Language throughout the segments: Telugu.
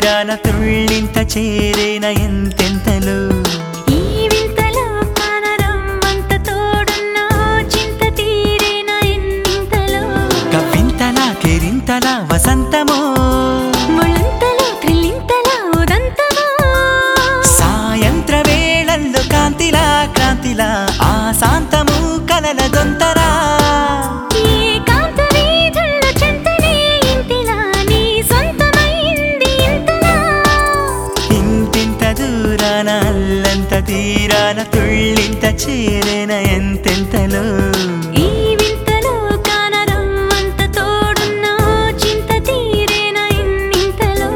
తీరాన తుళ్ళింత చేరేన ఎంతెంతలో ఈ వింతలో కానరమ్మంత తోడున్నా చింత తీరేన ఎన్నింతలో కవ్వింతలా కేరింతలా వసంతమో ముళంతలో త్రిల్లింతలా ఉదంతమో సాయంత్ర వేళల్లో కాంతిలా క్రాంతిలా ఆ శాంతము కలల దొంతరా ఏకాంత వీధుల్లో చెంతనే ఇంటిలా నీ సొంతమైంది ఇంతలా ఇంతింత దూరాన అల్లంత తీరాన తుళ్ళింత చేరేన ఎంతెంతలో ఈ వింతలో కానరమ్మంత తోడున్నా చింత తీరేన ఇన్నింతలో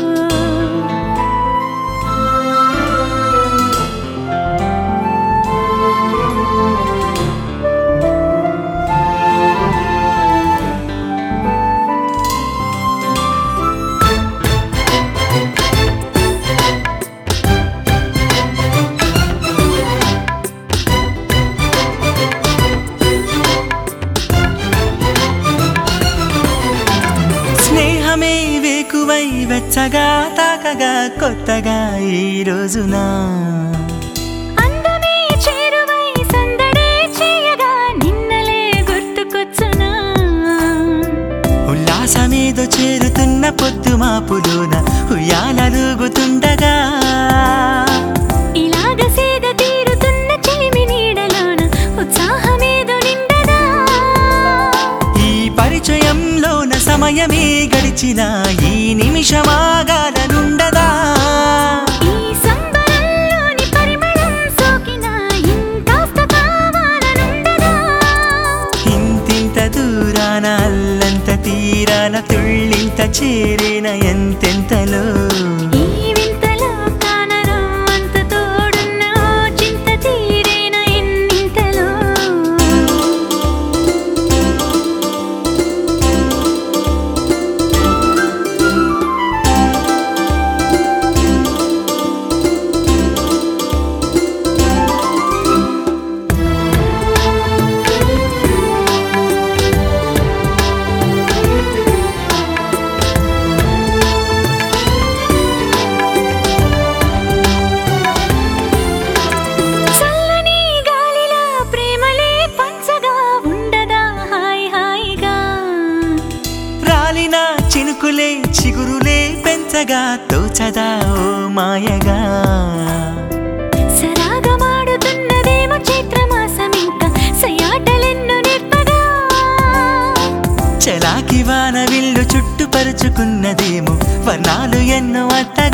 స్నేహమే వేకువై వెచ్చగా తాకగా కొత్తగా ఈ రోజున అందమే చేరువై సందడే చేయగా నిన్నలే గుర్తుకొచ్చునా ఉల్లాసమేదో చేరుతున్న పొద్దు మాపులోన ఉయ్యాలలుగుతుండగా ఇలాగ సేద తీరుతున్న చెలిమి నీడలోన ఉత్సాహమేదో నిండదా ఈ పరిచయంలోన సమయమే గడిచిన ఈ నిమిషమాగాలనుండదా ఈ సంబరంలోని పరిమళం సోకిన ఇంకాస్త కావాలనుండదా ఇంతింత దూరాన అల్లంత తీరాన తుళ్ళింత చేరేన ఎంతెంతలో ఈ వింతలో కానరం అంత తోడున్నా చింత తీరేన ఎన్నింతలో చల్లని గాలిలా ప్రేమలే పంచగా ఉండదా హాయ్ హాయిగా రాలిన చినుకులే చిగురులే పెంచగా తోచదా ఓ మాయగా సరాగమాడుతున్నదేమో చైత్రమాసం ఇంకా సయాటలెన్నో నేర్పగా చలాకి వాన విల్లు చుట్టుపరుచుకున్నదేమో వర్ణాలు ఎన్నో అత్తగా